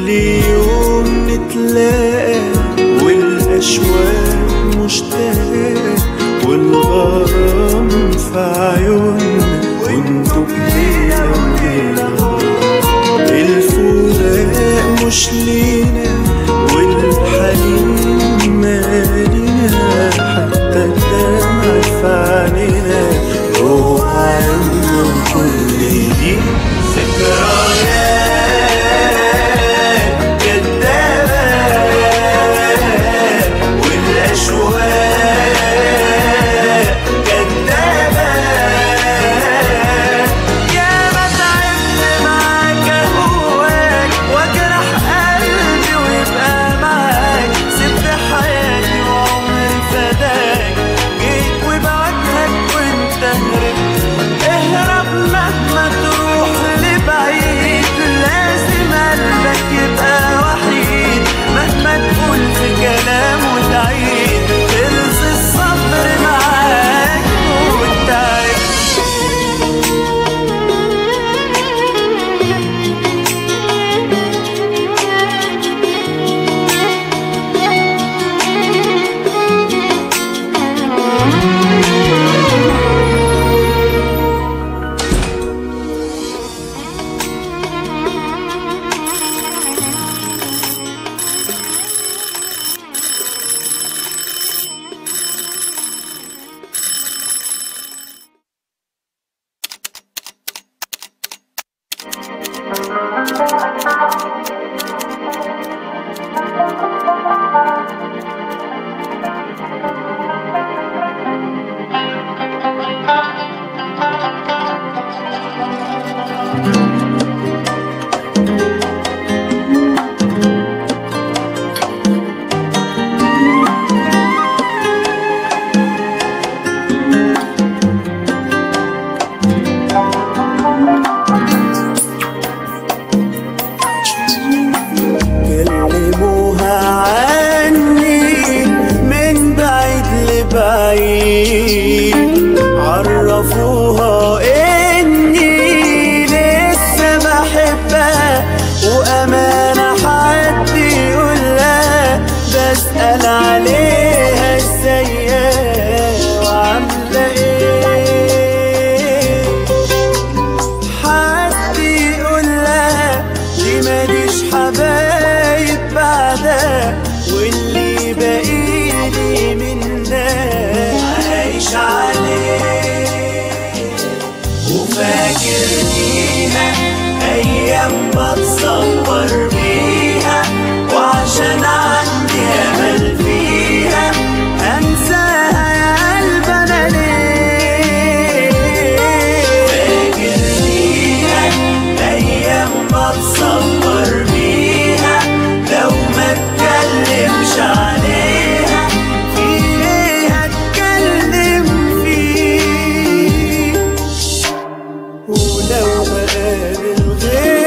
يوم نتلاقى والأشواق مشتاقة والغرام في عيوننا وانتوا بليلة وليلة الفراق مش لينا والحنين مالنا حتى الدمع في عينينا جوه عيوننا كل دي ذكريات كدابة والأشواق كدابة يا ما تعبت معاك اهواك واجرح قلبي ويبقى معاك سبت حياتي وعمري فداك جيت وبعدك وانت هربت اهرب مهما تروح لبعيد لازم قلبك يبقى وحيد مهما تقول في كلام وتعيد خلص الصبر معاك والتعب كلموها عني من بعيد لبعيد عرفوها اني لسه بحبها وامانة حد يقولها بسأل عليها ازاي وعاملة ايه حد يقول لها دي ماليش حبايب بعدها واللي باقيلي منها عايش عليه وفاكر بيها ايام بتصور بيها وعشان عندي امل فيها انساها يا قلب انا ليه فاكر بيها ايام بتصور بيها لو ما اتكلمش عليها في ايه هتكلم فيه ولو هقابل غيرها